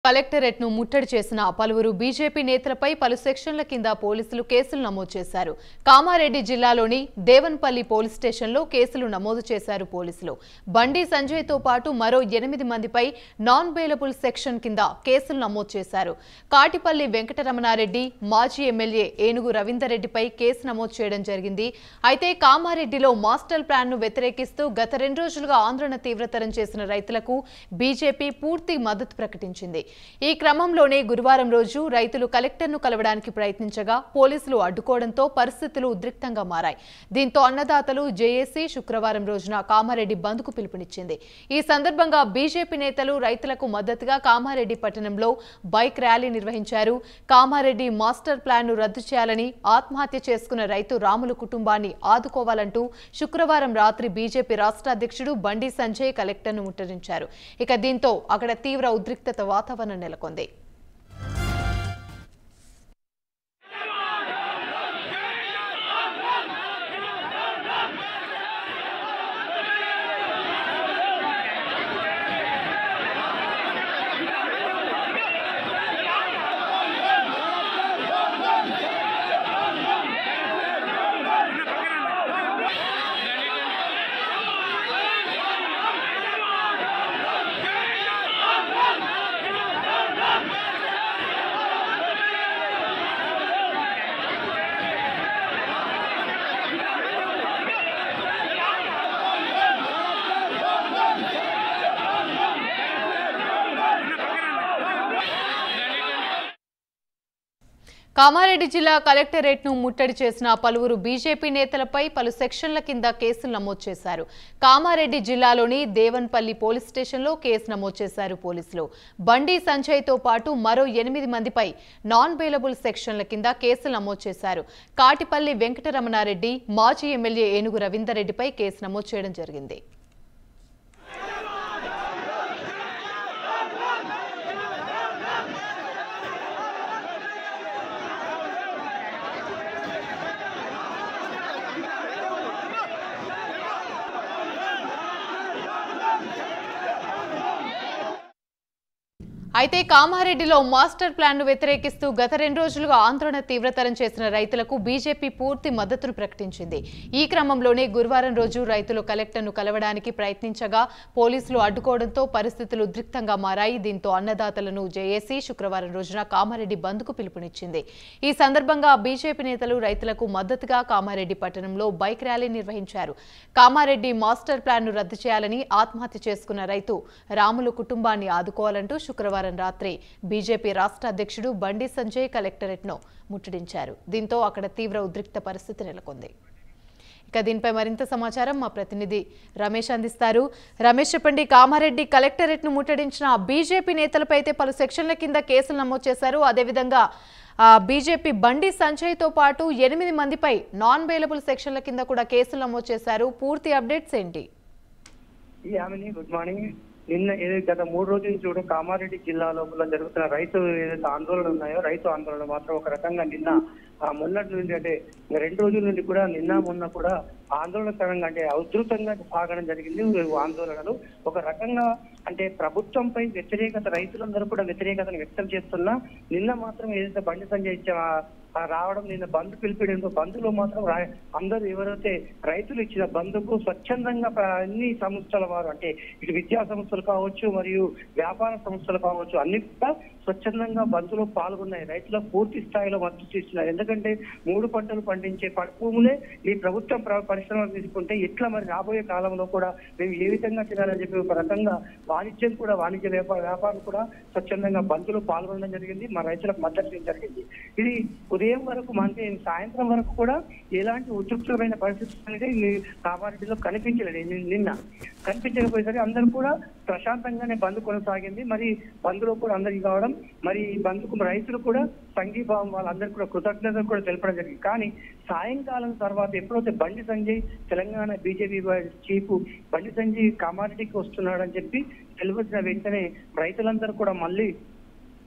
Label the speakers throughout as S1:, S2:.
S1: collectorate ను ముట్టడి చేసిన పలువురు బీజేపీ నేతలపై పలు సెక్షన్ల కింద పోలీసులు కేసులు నమోదు చేశారు కామారెడ్డి జిల్లాలోని దేవన్పల్లి పోలీస్ స్టేషన్లో కేసులు నమోదు చేశారు పోలీసులు బండి సంజయ్ తో పాటు మరో ఎనిమిది మందిపై నాన్ బెయిలబుల్ సెక్షన్ కింద కేసులు నమోదు చేశారు కాటిపల్లి వెంకటరమణారెడ్డి మాజీ ఎమ్మెల్యే ఏనుగు రవీందర్ రెడ్డిపై కేసు నమోదు చేయడం జరిగింది అయితే కామారెడ్డిలో మాస్టర్ ప్లాన్ ను వ్యతిరేకిస్తూ గత రెండు రోజులుగా ఆందోళన తీవ్రతరం చేసిన రైతులకు బీజేపీ పూర్తి మద్దతు ప్రకటించింది ఈ క్రమంలోనే గురువారం రోజు రైతులు కలెక్టర్ను కలవడానికి ప్రయత్నించగా పోలీసులు అడ్డుకోవడంతో పరిస్థితులు ఉద్రిక్తంగా మారాయి దీంతో అన్నదాతలు జేఏసీ శుక్రవారం రోజున కామారెడ్డి బంద్కు పిలుపునిచ్చింది ఈ సందర్భంగా బీజేపీ నేతలు రైతులకు మద్దతుగా కామారెడ్డి పట్టణంలో బైక్ ర్యాలీ నిర్వహించారు కామారెడ్డి మాస్టర్ ప్లాన్ను రద్దు చేయాలని ఆత్మహత్య చేసుకున్న రైతు రాములు కుటుంబాన్ని ఆదుకోవాలంటూ శుక్రవారం రాత్రి బీజేపీ రాష్ట్ర అధ్యక్షుడు బండి సంజయ్ కలెక్టర్ను ముట్టడించారు ఇక దీంతో అక్కడ తీవ్ర ఉద్రిక్తత వాతావరణం నెలకొంది కామారెడ్డి జిల్లా కలెక్టరేట్ ను ముట్టడి చేసిన పలువురు బీజేపీ నేతలపై పలు సెక్షన్ల కింద కేసులు నమోదు చేశారు కామారెడ్డి జిల్లాలోని దేవన్పల్లి పోలీస్ స్టేషన్లో కేసు నమోదు చేశారు పోలీసులు బండి సంజయ్ తో పాటు మరో ఎనిమిది మందిపై నాన్ బెయిలబుల్ సెక్షన్ల కింద కేసులు నమోదు చేశారు కాటిపల్లి వెంకటరమణారెడ్డి మాజీ ఎమ్మెల్యే ఏనుగు రవీందర్ రెడ్డిపై కేసు నమోదు చేయడం జరిగింది అయితే కామారెడ్డిలో మాస్టర్ ప్లాన్ ను వ్యతిరేకిస్తూ గత రెండు రోజులుగా ఆందోళన తీవ్రతరం చేసిన రైతులకు బీజేపీ పూర్తి మద్దతును ప్రకటించింది ఈ క్రమంలోనే గురువారం రోజు రైతులు కలెక్టర్ను కలవడానికి ప్రయత్నించగా పోలీసులు అడ్డుకోవడంతో పరిస్థితులు ఉద్రిక్తంగా మారాయి దీంతో అన్నదాతలను జేఏసీ శుక్రవారం రోజున కామారెడ్డి బంద్కు పిలుపునిచ్చింది ఈ సందర్భంగా బీజేపీ నేతలు రైతులకు మద్దతుగా కామారెడ్డి పట్టణంలో బైక్ ర్యాలీ నిర్వహించారు కామారెడ్డి మాస్టర్ ప్లాన్ ను రద్దు చేయాలని ఆత్మహత్య చేసుకున్న రైతు రాములు కుటుంబాన్ని ఆదుకోవాలంటూ శుక్రవారం రాత్రి బీజేపీ రాష్ట్ర అధ్యక్షుడు బండి సంజయ్ కలెక్టరేట్ ను ముట్టడించారు దీంతో అక్కడ తీవ్ర ఉద్రిక్త పరిస్థితి నెలకొంది ఇక దీనిపై మరింత సమాచారం మా ప్రతినిధి రమేష్ అందిస్తారు రమేష్ చెప్పండి కామారెడ్డి కలెక్టరేట్ ను ముట్టడించిన బీజేపీ నేతలపై అయితే పలు సెక్షన్ల కింద కేసులు నమోదు చేశారు అదేవిధంగా ఆ, బీజేపీ బండి సంజయ్ తో పాటు ఎనిమిది మందిపై నాన్ బెయిలబుల్ సెక్షన్ల కింద కూడా కేసులు నమోదు చేశారు పూర్తి అప్డేట్స్ ఏంటి
S2: ఈ ఆమెని గుడ్ మార్నింగ్ నిన్న ఏదైతే గత మూడు రోజుల నుంచి కూడా కామారెడ్డి జిల్లా లోపల జరుగుతున్న రైతు ఏదైతే ఆందోళన ఉన్నాయో రైతు ఆందోళన మాత్రం ఒక రకంగా నిన్న ఆ మొన్నటి నుండి అంటే ఇంకా రెండు రోజుల నుండి కూడా నిన్న మొన్న కూడా ఆందోళనకరంగా అంటే ఉధృతంగా సాగడం జరిగింది ఈ ఆందోళనలు ఒక రకంగా అంటే ప్రభుత్వంపై వ్యతిరేకత రైతులందరూ కూడా వ్యతిరేకతను వ్యక్తం చేస్తున్నా నిన్న మాత్రం ఏదైతే బండి సంజయ్ ఇచ్చే ఆ- ఆ రావడం నిన్న బంద్ పిలిపించడంతో బంధులో మాత్రం రా- అందరూ ఎవరైతే రైతులు ఇచ్చిన బంధుకు స్వచ్ఛందంగా ప్ర- అన్ని సంస్థల వారు అంటే ఇటు విద్యా సంస్థలు కావచ్చు మరియు వ్యాపార సంస్థలు కావచ్చు అన్ని కూడా స్వచ్ఛందంగా బంధులో పాల్గొన్నాయి రైతులకు పూర్తి స్థాయిలో మద్దతు ఇస్తున్నారు ఎందుకంటే మూడు పంటలు పండించే ప- భూములే ఈ ప్రభుత్వం ప్ర- పరిశ్రమలు తీసుకుంటే ఎట్లా మరి రాబోయే కాలంలో కూడా మేము ఏ విధంగా చేయాలని చెప్పి ఒక రకంగా వాణిజ్యం కూడా వాణిజ్య వ్యాపార వ్యాపారం కూడా స్వచ్ఛందంగా బంధులో పాల్గొనడం జరిగింది మా రైతులకు మద్దతు ఇవ్వడం జరిగింది ఇది ఉదయం వరకు అంటే సాయంత్రం వరకు కూడా ఎలాంటి ఉద్రిక్తమైన పరిస్థితి అనేది ఈ కామారెడ్డిలో కనిపించలేదు ని- నిన్న కనిపించకపోయేసరికి అందరూ కూడా ప్రశాంతంగానే బంద్ కొనసాగింది మరి బంద్లో కూడా అందరికి కావడం మరి ఈ బంద్కు రైతులు కూడా సంఘీభావం వాళ్ళందరికీ కూడా కృతజ్ఞతలు కూడా తెలపడం జరిగింది కానీ సాయంకాలం తర్వాత ఎప్పుడైతే బండి సంజయ్ తెలంగాణ బీజేపీ చీఫ్ బండి సంజయ్ కామారెడ్డికి వస్తున్నాడని చెప్పి తెలిసిన వెంటనే రైతులందరూ కూడా మళ్ళీ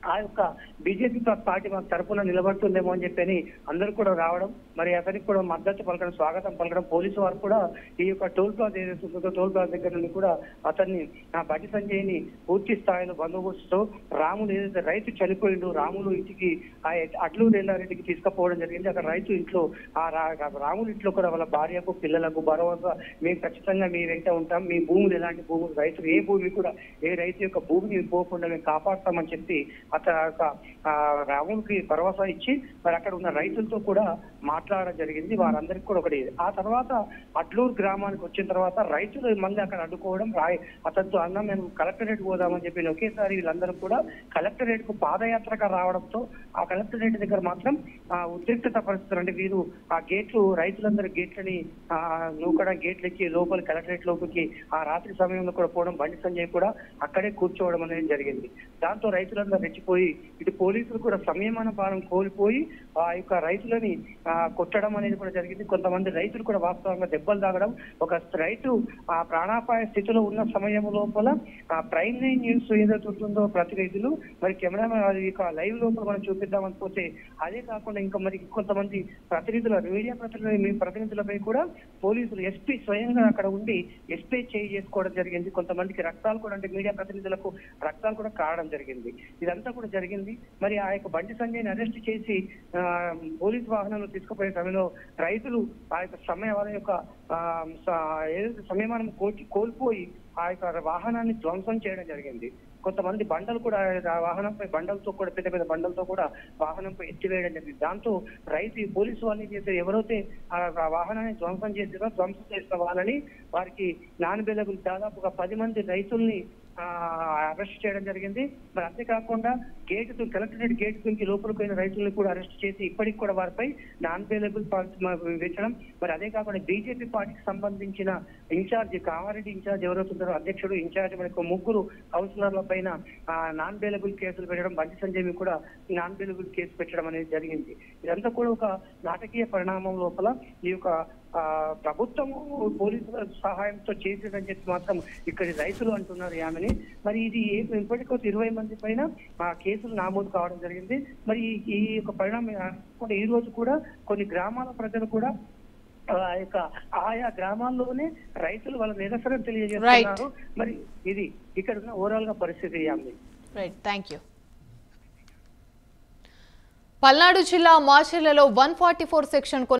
S2: ఆ యొక్క బీజేపీ పార్టీ మన తరపున నిలబడుతుందేమో అని చెప్పని అందరూ కూడా రావడం మరి అతనికి కూడా మద్దతు పలకడం స్వాగతం పలకడం పోలీసు వారు కూడా ఈ యొక్క టోల్ ప్లాజా ఏదైతే ఉందో టోల్ ప్లాజా దగ్గర నుండి కూడా అతన్ని ఆ బండి సంజయ్ని పూర్తి స్థాయిలో బందోబస్తుతో రాములు ఏదైతే రైతు చనిపోయిండు రాములు ఇంటికి ఆ అడ్లు రెల్లారెడ్డికి తీసుకుపోవడం జరిగింది అక్కడ రైతు ఇంట్లో ఆ రా- రాములు ఇంట్లో కూడా వాళ్ళ భార్యకు పిల్లలకు భరోసా మేము ఖచ్చితంగా మీ వెంట ఉంటాం మీ భూములు ఎలాంటి భూములు రైతులు ఏ భూమి కూడా ఏ రైతు యొక్క భూమిని పోకుండా మేము కాపాడుతామని చెప్పి అతను ఆ యొక్క ఆ, రాముడికి భరోసా ఇచ్చి మరి అక్కడ ఉన్న రైతులతో కూడా మాట్లాడడం జరిగింది వారందరికీ కూడా ఒకటి ఆ తర్వాత అడ్లూరు గ్రామానికి వచ్చిన తర్వాత రైతులు మళ్ళీ అక్కడ అడ్డుకోవడం రాయ్ అతనితో అన్న మేము కలెక్టరేట్ పోదామని చెప్పి ఒకేసారి వీళ్ళందరూ కూడా కలెక్టరేట్ కు పాదయాత్రగా రావడంతో ఆ కలెక్టరేట్ దగ్గర మాత్రం ఆ ఉద్రిక్తత పరిస్థితులు అంటే వీరు ఆ గేట్లు రైతులందరూ గేట్లని ఆ నూకడం గేట్లు ఎక్కి లోపల కలెక్టరేట్ లోపలికి ఆ రాత్రి సమయంలో కూడా పోవడం బండి సంజయ్ కూడా అక్కడే కూర్చోవడం అనేది జరిగింది దాంతో రైతులందరూ రెచ్చిపోయి ఇటు పోలీసులు కూడా సంయమన భారం కోల్పోయి ఆ యొక్క రైతులని ఆ, కొట్టడం అనేది కూడా జరిగింది కొంతమంది రైతులు కూడా వాస్తవంగా దెబ్బలు తాగడం ఒక రైతు ఆ ప్రాణాపాయ స్థితిలో ఉన్న సమయం లోపల ఆ ప్రైమ్ నైన్ న్యూస్ ఏదైతే ఉంటుందో ప్రతినిధులు మరి కెమెరా ఇక లైవ్ లోపల మనం చూపిద్దామని పోతే అదే కాకుండా ఇంకా మరి కొంతమంది ప్రతినిధుల మీడియా ప్రతినిధుల మీ ప్రతినిధులపై కూడా పోలీసులు ఎస్పీ స్వయంగా అక్కడ ఉండి ఎస్పీ చేయి చేసుకోవడం జరిగింది కొంతమందికి రక్తాలు కూడా అంటే మీడియా ప్రతినిధులకు రక్తాలు కూడా కారడం జరిగింది ఇదంతా కూడా జరిగింది మరి ఆ యొక్క బండి సంజయ్ని అరెస్ట్ చేసి ఆ, పోలీస్ వాహనంలో తీసుకుపోయే సమయంలో రైతులు ఆ యొక్క సమయ వాళ్ళ యొక్క ఆ, స- ఏదైతే సమయమానం కోల్చి కోల్పోయి ఆ యొక్క వాహనాన్ని ధ్వంసం చేయడం జరిగింది కొంతమంది బండలు కూడా ఆ వాహనంపై బండలతో కూడా పెద్ద పెద్ద బండలతో కూడా వాహనంపై ఎత్తివేయడం జరిగింది దాంతో రైతు ఈ పోలీసు వాళ్ళని చేస్తే ఎవరైతే ఆ ఆ వాహనాన్ని ధ్వంసం చేసారో ధ్వంసం చేసిన వాళ్ళని వారికి నాన్ బెలగులు దాదాపుగా పది మంది రైతుల్ని ఆ, అరెస్ట్ చేయడం జరిగింది మరి అంతేకాకుండా గేట్ దు- కలెక్టరేట్ గేట్ నుంచి లోపలికి పోయిన రైతులను కూడా అరెస్ట్ చేసి ఇప్పటికి కూడా వారిపై నాన్ బెయిలబుల్ వేచడం మరి అదే కాకుండా బీజేపీ పార్టీకి సంబంధించిన ఇన్ఛార్జ్ కామారెడ్డి ఇన్ఛార్జ్ ఎవరైతే ఉన్నారో అధ్యక్షుడు ఇన్ఛార్జ్ మనకు ముగ్గురు కౌన్సిలర్ల పైన నాన్ బెయిలబుల్ కేసులు పెట్టడం బండి సంజయ్ మీద కూడా నాన్ బెయిలబుల్ కేసు పెట్టడం అనేది జరిగింది ఇదంతా కూడా ఒక నాటకీయ పరిణామం లోపల ఈ యొక్క ఆ, ప్రభుత్వము పోలీసుల సహాయంతో చేసేదని చెప్పి మాత్రం ఇక్కడి రైతులు అంటున్నారు ఆమెని మరి ఇది ఏ- ఇప్పటికొక ఇరవై మంది పైన ఆ కేసులు నమోదు కావడం జరిగింది మరి ఈ- ఈ యొక్క పరిణామం కాకుండా ఈ రోజు కూడా కొన్ని గ్రామాల ప్రజలు కూడా ఆ యొక్క ఆయా గ్రామాల్లోనే రైతులు వాళ్ళ నిరసన తెలియజేస్తున్నారు మరి ఇది ఇక్కడ ఉన్న ఓవరాల్ గా పరిస్థితి ఆమె
S1: రైట్ థ్యాంక్ యూ పల్నాడు జిల్లా మాచెర్లలో వన్ ఫార్టీ ఫోర్ సెక్షన్